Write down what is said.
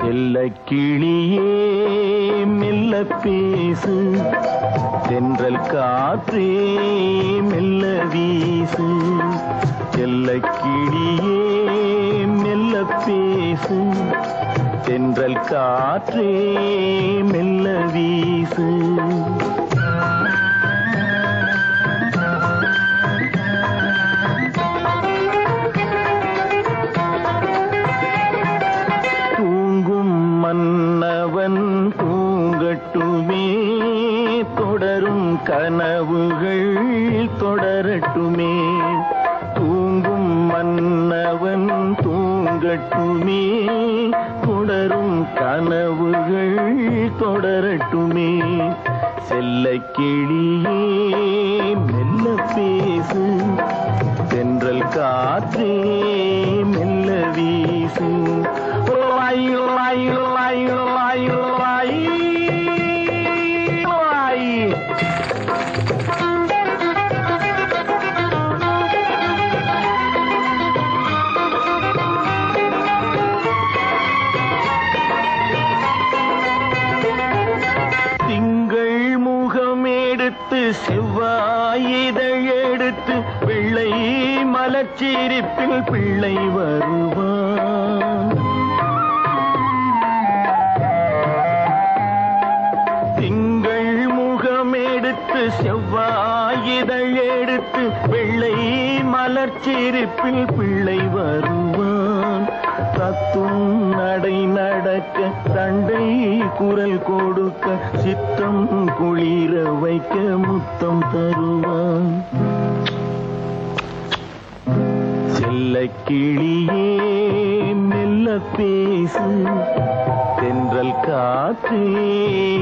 செல்ல கிளியே மெல்ல பேசு தென்றல் காற்றே மெல்ல வீசு செல்ல கிளியே மெல்ல பேசு தென்றல் காற்றே மெல்ல வீசு தூங்கும் மன்னவன் தூங்கட்டுமே தொடரும் கனவுகள் தொடரட்டுமே தூங்கும் மன்னவன் தூங்கட்டுமே தொடரும் கனவுகள் தொடரட்டுமே செல்ல கிளியே மெல்ல பேசு தென்றல் காற்றே மெல்ல வீசு லாய் லாய் லாய் லாய் லாய் லாய் திங்கள் முகம் எடுத்து செவ்வாய் இதழ் எடுத்து பிள்ளை மலச்சிரிப்பில் பிள்ளை வருவான் திங்கள் முகம் எடுத்து செவ்வாய் இதழ் எடுத்து வெள்ளை மலர்ச்சிரிப்பில் பிள்ளை வருவான் தத்தும் நடை நடக்க தண்டை குரல் கொடுக்க சித்தம் குளிர வைக்க முத்தம் தருவான் செல்ல கிளியே மெல்ல பேசு தென்றல் காற்றே